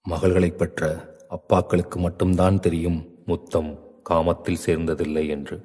மகள்களைப் பெற்ற அப்பாக்களுக்கு மட்டும்தான் தெரியும் முத்தம் காமத்தில் சேர்ந்ததில்லை என்று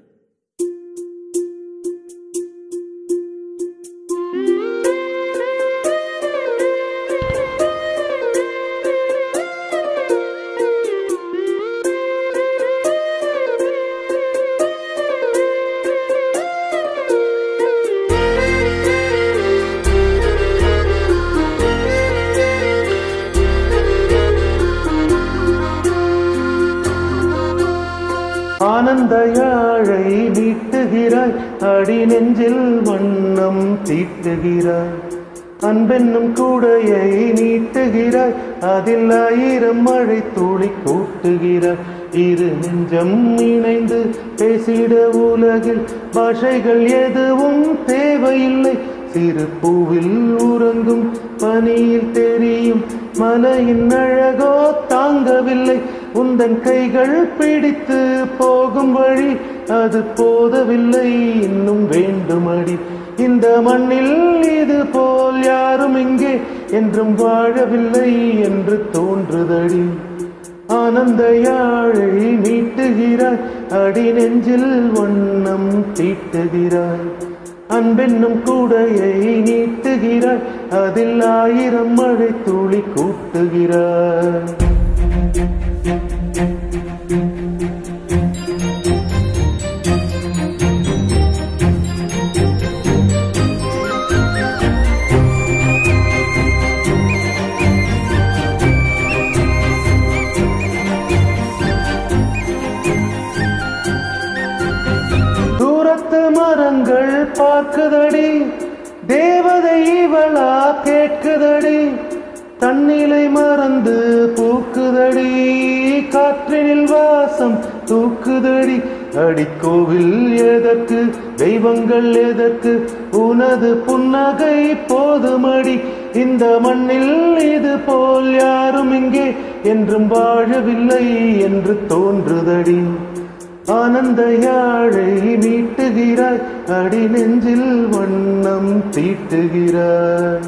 ஆனந்த யாழை நீட்டுகிறாய் அடி நெஞ்சில் வண்ணம் தீட்டுகிறாய் அன்பென்னும் கூடையை நீட்டுகிறாய் அதில் ஆயிரம் மழை துளி கூட்டுகிறாய் இரு நெஞ்சம் இணைந்து பேசிட உலகில் பாஷைகள் எதுவும் தேவையில்லை சிறு பூவில் உறங்கும் பனியில் தெரியும் மலையின் அழகோ தாங்கவில்லை உந்தன் கைகள் பிடித்து போகும் வழி அது போதவில்லை இன்னும் வேண்டுமடி இந்த மண்ணில் இது போல் யாரும் இங்கே என்றும் வாழவில்லை என்று தோன்றுதடி ஆனந்த யாழை நீட்டுகிறாய் அடி நெஞ்சில் வண்ணம் தீட்டுகிறாய் அன்பென்னும் கூடையை நீட்டுகிறாய் அதில் ஆயிரம் மழை துளி கூட்டுகிறாய் தூரத்து மரங்கள் பார்க்குதடி தேவதை இவளா கேட்குதடி தன்னிலை மறந்து பூக்குதடி காற்றினில் வாசம் தூக்குதடி அடிக்கோவில் எதற்கு தெய்வங்கள் எதற்கு உனது புன்னகை போதுமடி இந்த மண்ணில் இது போல் யாரும் இங்கே என்றும் வாழவில்லை என்று தோன்றுதடி ஆனந்த யாழை மீட்டுகிறாய் அடி நெஞ்சில் வண்ணம் தீட்டுகிறாய்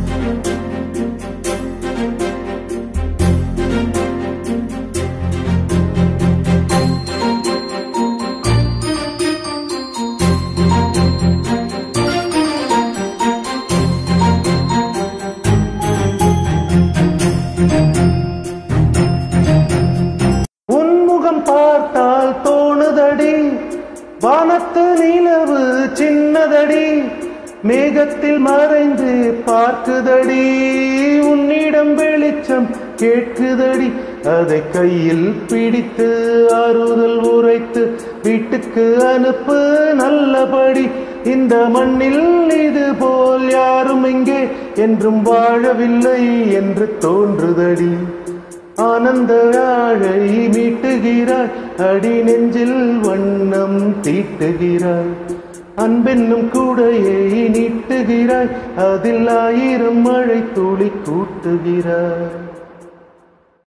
உன்முகம் பார்த்தால் தோணுதடி வானத்து நிலவு சின்னதடி மேகத்தில் மறைந்து பார்க்குதடி உன்னிடம் வெளிச்சம் கேட்குதடி அதை கையில் பிடித்து ஆறுதல் உரைத்து வீட்டுக்கு அனுப்பு நல்லபடி இந்த மண்ணில் இது போல் யாரும் இங்கே என்றும் வாழவில்லை என்று தோன்றுதடி ஆனந்த யாழை மீட்டுகிறாய் அடி நெஞ்சில் வண்ணம் தீட்டுகிறாய் அன்பென்னும் கூடையை நீட்டுகிறாய் அதில் ஆயிரம் மழை துளி கூட்டுகிறாய்